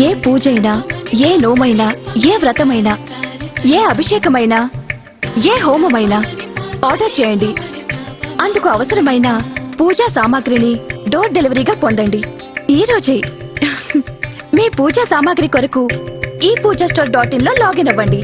ఏ పూజైనా ఏ నోమైనా ఏ వ్రతమైనా ఏ అభిషేకమైనా ఏ హోమమైనా ఆర్డర్ చేయండి అందుకు అవసరమైన పూజా సామాగ్రిని డోర్ డెలివరీగా పొందండి ఈ రోజే మీ పూజా సామాగ్రి కొరకు ఈ పూజా స్టోర్ డాట్ ఇన్ లో లాగిన్ అవ్వండి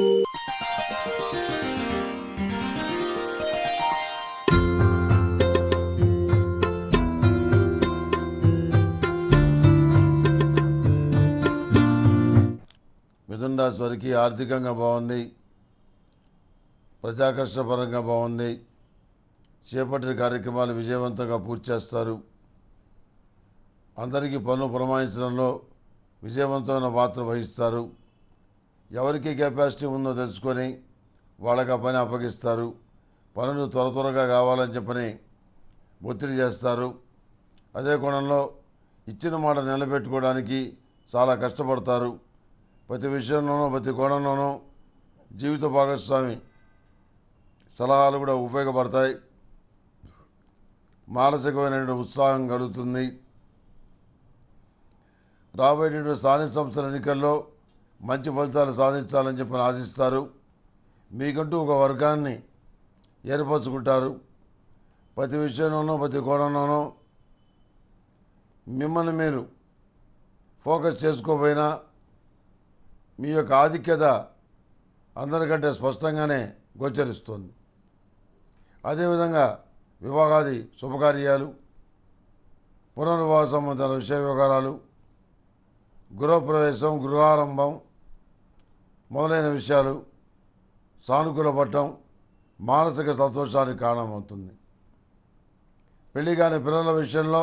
మిథున రాశి వారికి ఆర్థికంగా బాగుంది ప్రజాకర్షపరంగా బాగుంది చేపట్టిన కార్యక్రమాలు విజయవంతంగా పూర్తి చేస్తారు అందరికీ పనులు పురమాయించడంలో విజయవంతమైన పాత్ర వహిస్తారు ఎవరికి కెపాసిటీ ఉందో తెలుసుకొని వాళ్ళకి ఆ పని అప్పగిస్తారు పనులు త్వర త్వరగా కావాలని చెప్పని ఒత్తిడి చేస్తారు అదే కోణంలో ఇచ్చిన మాట నిలబెట్టుకోవడానికి చాలా కష్టపడతారు ప్రతి విషయంలోనూ ప్రతి కోణంలోనూ జీవిత భాగస్వామి సలహాలు కూడా ఉపయోగపడతాయి మానసికమైన ఉత్సాహం కలుగుతుంది రాబోయేటువంటి స్థానిక సంస్థల ఎన్నికల్లో మంచి ఫలితాలు సాధించాలని చెప్పి ఆశిస్తారు మీకంటూ ఒక వర్గాన్ని ఏర్పరచుకుంటారు ప్రతి విషయంలోనూ ప్రతి కోణంలోనూ మిమ్మల్ని మీరు ఫోకస్ చేసుకోపోయినా మీ యొక్క ఆధిక్యత అందరికంటే స్పష్టంగానే గోచరిస్తుంది అదేవిధంగా వివాహాది శుభకార్యాలు పునర్వివాహ సంబంధాల విషయ వ్యవహారాలు గృహప్రవేశం గృహారంభం మొదలైన విషయాలు సానుకూల పట్టం మానసిక సంతోషానికి కారణమవుతుంది పెళ్లి కాని పిల్లల విషయంలో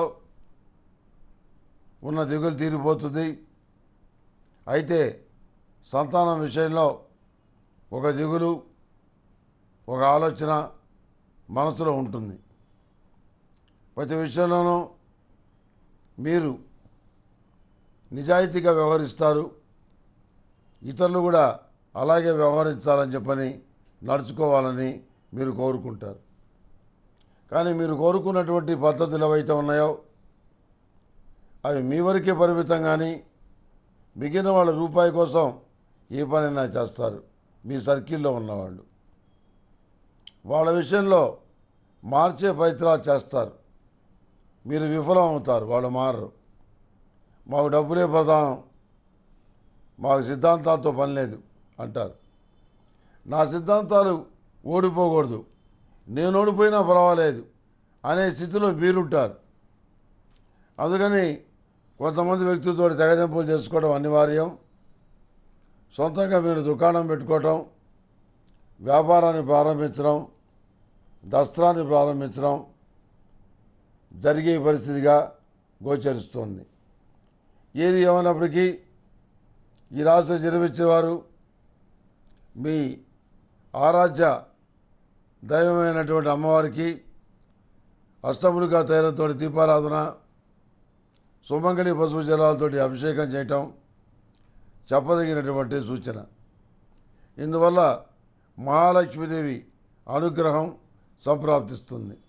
ఉన్న దిగులు తీరిపోతుంది అయితే సంతానం విషయంలో ఒక దిగులు ఒక ఆలోచన మనసులో ఉంటుంది ప్రతి విషయంలోనూ మీరు నిజాయితీగా వ్యవహరిస్తారు ఇతరులు కూడా అలాగే వ్యవహరించాలని చెప్పని నడుచుకోవాలని మీరు కోరుకుంటారు కానీ మీరు కోరుకున్నటువంటి పద్ధతులు ఏవైతే ఉన్నాయో అవి మీ వరకే పరిమితం కానీ మిగిలిన వాళ్ళ రూపాయి కోసం ఏ పనైనా చేస్తారు మీ సర్కిల్లో ఉన్నవాళ్ళు వాళ్ళ విషయంలో మార్చే ప్రయత్నాలు చేస్తారు మీరు విఫలం అవుతారు వాళ్ళు మారరు మాకు డబ్బులే ప్రధానం మాకు సిద్ధాంతాలతో పని లేదు అంటారు నా సిద్ధాంతాలు ఓడిపోకూడదు నేను ఓడిపోయినా పర్వాలేదు అనే స్థితిలో మీరుంటారు అందుకని కొంతమంది వ్యక్తులతో తెగదెంపులు చేసుకోవడం అనివార్యం సొంతంగా మీరు దుకాణం పెట్టుకోవటం వ్యాపారాన్ని ప్రారంభించడం దస్త్రాన్ని ప్రారంభించడం జరిగే పరిస్థితిగా గోచరిస్తుంది ఏది ఏమైనప్పటికీ ఈ రాష్ట్రం జన్మించిన వారు మీ ఆరాధ్య దైవమైనటువంటి అమ్మవారికి అష్టములుగా తైలంతో దీపారాధన సుమంగళి పసుపు జలాలతోటి అభిషేకం చేయటం చెప్పదగినటువంటి సూచన ఇందువల్ల మహాలక్ష్మీదేవి అనుగ్రహం సంప్రాప్తిస్తుంది